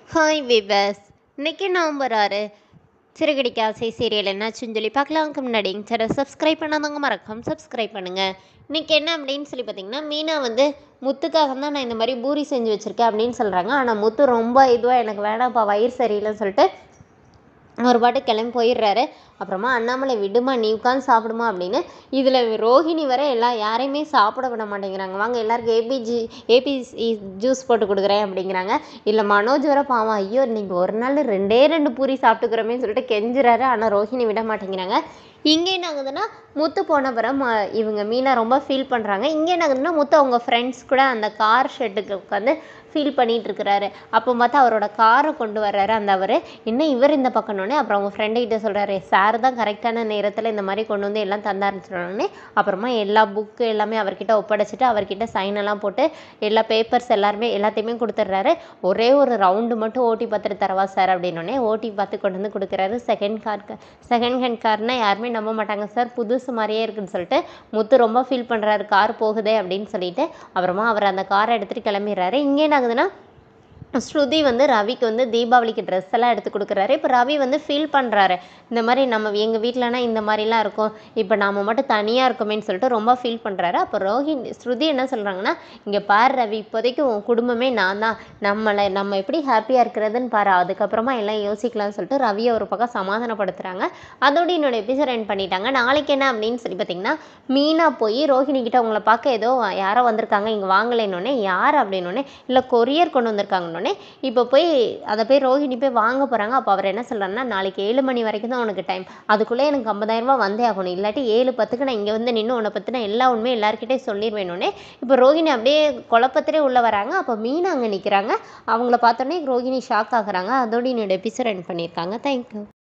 hi விவஸ் இன்னைக்கு November ஆறு சிறுகடிக்க ஆசை சீரியல் என்னாச்சுன்னு சொல்லி பார்க்கலாம்க்கு முன்னாடி சேனலை சப்ஸ்கிரைப் பண்ணாதவங்க மறக்காம சப்ஸ்கிரைப் பண்ணுங்கள் இன்னைக்கு என்ன அப்படின்னு சொல்லி பார்த்தீங்கன்னா மீனா வந்து முத்துக்காக தான் நான் இந்த மாதிரி பூரி செஞ்சு வச்சுருக்கேன் அப்படின்னு சொல்கிறாங்க ஆனால் முத்து ரொம்ப இதுவாக எனக்கு வேணாம்ப்பா வயிறு சரியில்லைன்னு சொல்லிட்டு ஒரு பாட்டு கிளம்பி போயிடுறாரு அப்புறமா அண்ணாமலை விடுமா நீ உட்காந்து சாப்பிடுமா அப்படின்னு இதில் ரோஹிணி வர எல்லாம் யாரையுமே சாப்பிட விட மாட்டேங்கிறாங்க வாங்க எல்லாருக்கும் ஏபிஜி ஏபி ஜூஸ் போட்டு கொடுக்குறேன் அப்படிங்கிறாங்க இல்லை மனோஜ் வர பாவம் ஐயோ இன்னைக்கு ஒரு நாள் ரெண்டே ரெண்டு பூரி சாப்பிட்டுக்கிறோமே சொல்லிட்டு கெஞ்சுறாரு ஆனால் ரோஹிணி விட மாட்டேங்கிறாங்க இங்கே என்ன ஆகுதுன்னா முத்து போன பிறகு ம- இவங்க மீனா ரொம்ப ஃபீல் பண்ணுறாங்க இங்கே என்ன ஆகுதுன்னா முத்து அவங்க ஃப்ரெண்ட்ஸ் கூட அந்த கார் ஷெட்டுக்கு உட்காந்து ஃபீல் பண்ணிட்டு இருக்கிறாரு அப்போ பார்த்தா அவரோட காரை கொண்டு வர்றாரு அந்த அவர் என்ன இவர் இந்த பக்கம்னோடனே அப்புறம் அவங்க ஃப்ரெண்டு கிட்ட சொல்கிறாரு சார் தான் கரெக்டான நேரத்தில் இந்த மாதிரி கொண்டு வந்து எல்லாம் தந்தாருன்னு அப்புறமா எல்லா புக்கு எல்லாமே அவர்கிட்ட ஒப்படைச்சிட்டு அவர்கிட்ட சைன் எல்லாம் போட்டு எல்லா பேப்பர்ஸ் எல்லாருமே எல்லாத்தையுமே கொடுத்துட்றாரு ஒரே ஒரு ரவுண்டு மட்டும் ஓட்டி பார்த்துட்டு தரவா சார் அப்படின்னோடனே ஓட்டி பார்த்து கொண்டு வந்து கொடுக்குறாரு செகண்ட் கார் செகண்ட் ஹேண்ட் கார்னா யாருமே நம்ப மாட்டாங்க சார் புதுசு மாதிரியே இருக்குன்னு சொல்லிட்டு முத்து ரொம்ப ஃபீல் பண்ணுறாரு கார் போகுதே அப்படின்னு சொல்லிட்டு அப்புறமா அவர் அந்த காரை எடுத்துகிட்டு கிளம்பிடுறாரு இங்கே என்ன ஆகுதுன்னா ஸ்ருதி வந்து ரவிக்கு வந்து தீபாவளிக்கு ட்ரெஸ் எல்லாம் எடுத்து கொடுக்குறாரு இப்போ ரவி வந்து ஃபீல் பண்ணுறாரு இந்த மாதிரி நம்ம எங்கள் வீட்டிலனா இந்த மாதிரிலாம் இருக்கும் இப்போ நாம மட்டும் தனியாக இருக்கோமேன்னு சொல்லிட்டு ரொம்ப ஃபீல் பண்ணுறாரு அப்போ ரோஹிணி ஸ்ருதி என்ன சொல்கிறாங்கன்னா இங்கே பாரு ரவி இப்போதைக்கு உன் குடும்பமே நான் தான் நம்மளை நம்ம எப்படி ஹாப்பியாக இருக்கிறதுன்னு பாரு அதுக்கப்புறமா எல்லாம் யோசிக்கலாம்னு சொல்லிட்டு ரவியை ஒரு பக்கம் சமாதானப்படுத்துகிறாங்க அதோட என்னோட எபிசோட் எண்ட் பண்ணிட்டாங்க நாளைக்கு என்ன அப்படின்னு சொல்லி பார்த்தீங்கன்னா மீனா போய் ரோஹிணி கிட்ட உங்களை பார்க்க ஏதோ யாரோ வந்திருக்காங்க இங்கே வாங்கலைன்னொன்னே யார் அப்படின்னோடனே இல்லை கொரியர் கொண்டு வந்திருக்காங்கன்னொடனே இப்போ போய் அதை போய் ரோஹிணி போய் வாங்க போகிறாங்க அப்போ அவர் என்ன சொல்கிறாருன்னா நாளைக்கு ஏழு மணி வரைக்கும் தான் உனக்கு டைம் அதுக்குள்ளே எனக்கு 50000 ரூபாய் வந்தே ஆகணும் இல்லாட்டி ஏழு பத்துக்கு நான் இங்கே வந்து நின்று உன்னை பற்றின எல்லா உண்மையும் எல்லாருக்கிட்டையும் சொல்லிடுவேனோடனே இப்போ ரோஹிணி அப்படியே குழப்பத்திலே உள்ளே வராங்க அப்போ மீனா அங்கே நிற்கிறாங்க அவங்கள பார்த்தோன்னே ரோஹிணி ஷாக் ஆகுறாங்க அதோட என்னோட எபிசோட் எண்ட் பண்ணியிருக்காங்க தேங்க்யூ